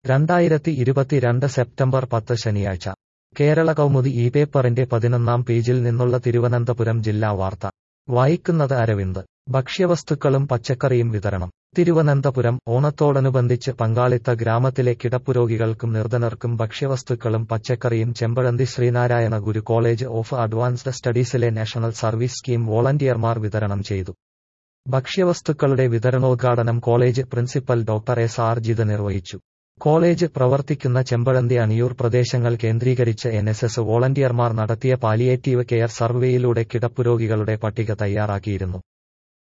രണ്ടായിരത്തി ഇരുപത്തിരണ്ട് സെപ്റ്റംബർ പത്ത് ശനിയാഴ്ച കേരള കൗമുദി ഈ പേപ്പറിന്റെ പതിനൊന്നാം പേജിൽ നിന്നുള്ള തിരുവനന്തപുരം ജില്ലാ വാർത്ത വായിക്കുന്നത് അരവിന്ദ് ഭക്ഷ്യവസ്തുക്കളും പച്ചക്കറിയും വിതരണം തിരുവനന്തപുരം ഓണത്തോടനുബന്ധിച്ച് പങ്കാളിത്ത ഗ്രാമത്തിലെ കിടപ്പുരോഗികൾക്കും നിർധനർക്കും ഭക്ഷ്യവസ്തുക്കളും പച്ചക്കറിയും Chempazhanthy Sree Narayana Guru college of advanced സ്റ്റഡീസിലെ നാഷണൽ സർവീസ് സ്കീം വോളണ്ടിയർമാർ വിതരണം ചെയ്തു ഭക്ഷ്യവസ്തുക്കളുടെ വിതരണോദ്ഘാടനം college principal doctor S R Jith നിർവഹിച്ചു കോളേജ് പ്രവർത്തിക്കുന്ന ചെമ്പഴന്തി അണിയൂർ പ്രദേശങ്ങൾ കേന്ദ്രീകരിച്ച് എൻ എസ് എസ് വോളണ്ടിയർമാർ നടത്തിയ പാലിയേറ്റീവ് കെയർ സർവേയിലൂടെ കിടപ്പുരോഗികളുടെ പട്ടിക തയ്യാറാക്കിയിരുന്നു